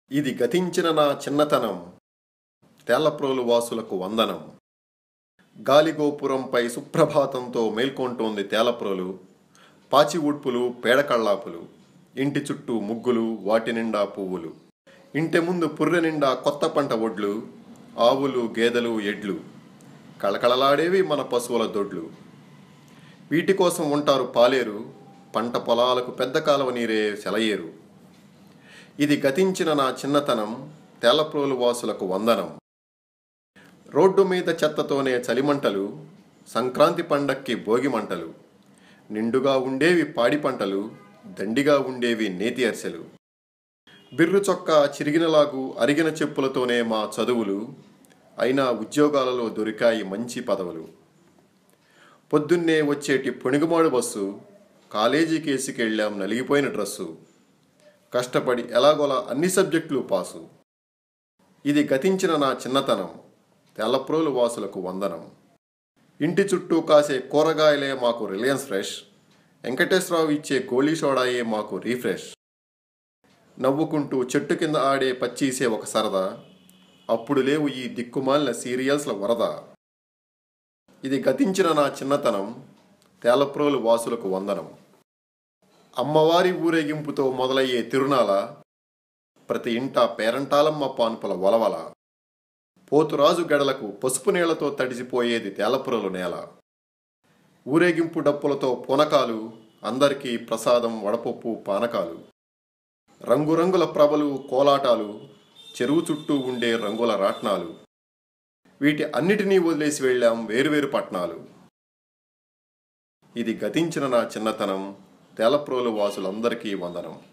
ఇది గతించిన నా చిన్నతనం తేళ్లప్రోలు వాసులకు వందనం గాలిగోపురంపై సుప్రభాతంతో మేల్కొంటోంది తేలప్రోలు పాచి ఉడ్పులు పేడకళ్ళాపులు ఇంటి చుట్టూ ముగ్గులు వాటి నిండా పువ్వులు ఇంటి ముందు పుర్రె నిండా కొత్త పంట ఒడ్లు ఆవులు గేదెలు ఎడ్లు కళకళలాడేవి మన పశువుల దొడ్లు వీటి కోసం ఉంటారు పాలేరు పంట పొలాలకు పెద్ద కాలువ నీరే సెలయేరు ఇది గతించిన నా చిన్నతనం తేలప్రోలు వాసులకు వందనం రోడ్డు మీద చెత్తతోనే చలిమంటలు సంక్రాంతి పండక్కి భోగి మంటలు నిండుగా ఉండేవి పాడి పంటలు దండిగా ఉండేవి నేతి అరిసెలు బిర్రు చొక్కా చిరిగినలాగు అరిగిన చెప్పులతోనే మా చదువులు అయినా ఉద్యోగాలలో దొరికాయి మంచి పదవులు పొద్దున్నే వచ్చేటి పొణిగుమాడు బస్సు కాలేజీకి వేసుకెళ్ళాం నలిగిపోయిన డ్రస్సు కష్టపడి ఎలాగోలా అన్ని సబ్జెక్టులు పాసు ఇది గతించిన నా చిన్నతనం తెల్లప్రోలు వాసులకు వందనం ఇంటి చుట్టూ కాసే కూరగాయలే మాకు రిలయన్స్ ఫ్రెష్ వెంకటేశ్వరరావు ఇచ్చే గోళీ సోడాయే మాకు రీఫ్రెష్ నవ్వుకుంటూ చెట్టు కింద ఆడే పచ్చీసే ఒక సరదా అప్పుడు లేవు ఈ దిక్కుమాలిన సీరియల్స్ల వరద ఇది గతించిన నా చిన్నతనం తేలప్రోలు వాసులకు వందనం అమ్మవారి ఊరేగింపుతో మొదలయ్యే తిరునాల ప్రతి ఇంట పేరంటాలమ్మ పాన్పుల వలవల పోతురాజు గడలకు పసుపు నీళ్లతో తడిసిపోయేది తేలపురలు నేల ఊరేగింపు డప్పులతో పూనకాలు అందరికీ ప్రసాదం వడపప్పు పానకాలు రంగురంగుల ప్రభలు కోలాటాలు చెరువు చుట్టూ ఉండే రంగుల రాట్నాలు వీటి అన్నిటినీ వదిలేసి వెళ్ళాం వేరువేరు పట్నాలు ఇది గతించిన నా చిన్నతనం తేలప్రోలు వాసులందరికీ వందనం